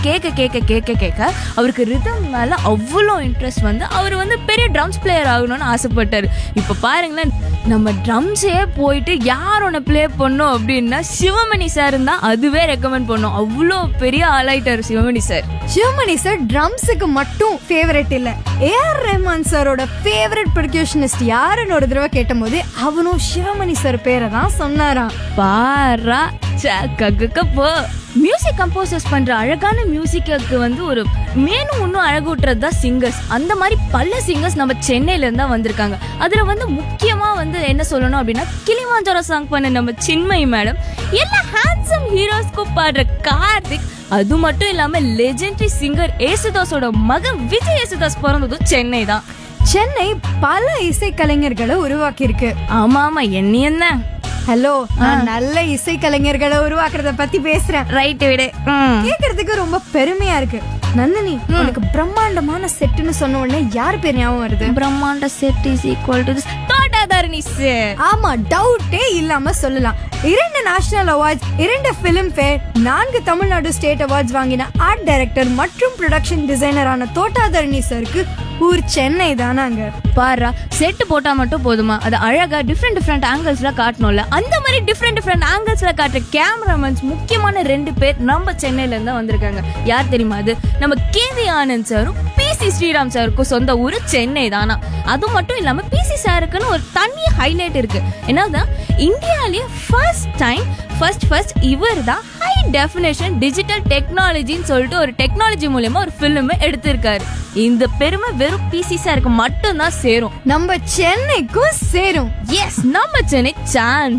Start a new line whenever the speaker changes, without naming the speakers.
கேட்க கேட்க கேட்க கேட்க அவருக்கு ரிதம் மேல அவ்வளோ இன்ட்ரெஸ்ட் வந்து அவர் வந்து பெரிய ட்ரம்ஸ் பிளேயர் ஆகணும்னு ஆசைப்பட்டாரு இப்போ பாருங்களேன் நம்ம ட்ரம்ஸே போயிட்டு யார் ஒன்று ப்ளே பண்ணோம் அப்படின்னா சிவமணி சார் தான் அதுவே ரெக்கமெண்ட் பண்ணோம் அவ்வளோ பெரிய ஆளாயிட்டாரு சிவமணி சார்
சிவமணி சார் ட்ரம்ஸுக்கு மட்டும் ஃபேவரட் இல்ல ஏஆர் ரஹ்மான் சாரோட ஃபேவரட் ப்ரொடியூஷனிஸ்ட் யாருன்னு ஒரு தடவை கேட்டபோது அவனும் சிவமணி சார் பேரை தான் சொன்னாராம்
பாரா போ மியூசிக் கம்போசர்ஸ் பண்ற அழகான மியூசிக்கு வந்து ஒரு மேலும் இன்னும் அழகூட்டுறது தான் சிங்கர்ஸ் அந்த மாதிரி பல சிங்கர்ஸ் நம்ம சென்னையில இருந்தா வந்திருக்காங்க அதுல வந்து முக்கியமா வந்து என்ன சொல்லணும் அப்படின்னா கிளிமாஞ்சோரோ சாங் பண்ண நம்ம சின்மயி மேடம் எல்லா ஹேண்ட்ஸம் ஹீரோஸ்க்கும் பாடுற கார்த்திக் அது மட்டும் இல்லாம லெஜெண்டரி சிங்கர் ஏசுதாஸோட மகன் விஜய் ஏசுதாஸ் பிறந்ததும் சென்னை தான்
சென்னை பல இசைக்கலைஞர்களை உருவாக்கி இருக்கு
ஆமா ஆமா என்ன என்ன
ஹலோ நான் நல்ல இசைக்கலைஞர்களை உருவாக்குறத பத்தி பேசுறேன்
ரைட்டு விடு ம்
கேக்குறதுக்கு ரொம்ப பெருமையா இருக்கு நந்தினி உனக்கு பிரம்மாண்டமான செட்டுன்னு சொன்ன உடனே யார் பேர் ஞாபகம் வருது
பிரம்மாண்ட set is equal to Thotatharani sir
ஆமா டவுட்டே இல்லாம சொல்லலாம் இரண்டு நேஷனல் அவார்ட்ஸ் இரண்டு பிலிம் ஃபேர் நான்கு தமிழ்நாடு ஸ்டேட் அவார்ட்ஸ் வாங்கின ஆர்ட் டைரக்டர் மற்றும் ப்ரொடக்ஷன் டிசைனரான தோட்டாதரணி சருக்கு ஊர் சென்னை தானாங்க
பாரா செட் போட்டா மட்டும் போதுமா அது அழகா டிஃப்ரெண்ட் டிஃப்ரெண்ட் ஆங்கிள்ஸ்ல காட்டணும்ல அந்த மாதிரி டிஃப்ரெண்ட் டிஃப்ரெண்ட் ஆங்கிள்ஸ்ல காட்டுற கேமராமேன்ஸ் முக்கியமான ரெண்டு பேர் நம்ம சென்னையில இருந்தா வந்திருக்காங்க யார் தெரியுமா அது நம்ம கேவி ஆனந்த் சாரும் பிசி ஸ்ரீராம் சாருக்கும் சொந்த ஊரு சென்னை தானா அது மட்டும் இல்லாம பிசி சாருக்குன்னு ஒரு தனி ஹைலைட் இருக்கு என்னதான் இந்தியாலயே ஃபர்ஸ்ட் டைம் ஃபர்ஸ்ட் ஃபர்ஸ்ட் இவர் தான் ஹை டெஃபினேஷன் டிஜிட்டல் டெக்னாலஜின்னு சொல்லிட்டு ஒரு டெக்னாலஜி மூலயமா ஒரு ஃபிலிம் எடுத்திருக்காரு இந்த பெருமை வெறும் பிசி சாருக்கு மட்டும்தான் சேரும்
நம்ம சென்னைக்கும் சேரும்
எஸ் நம்ம சென்னை சான்ஸ்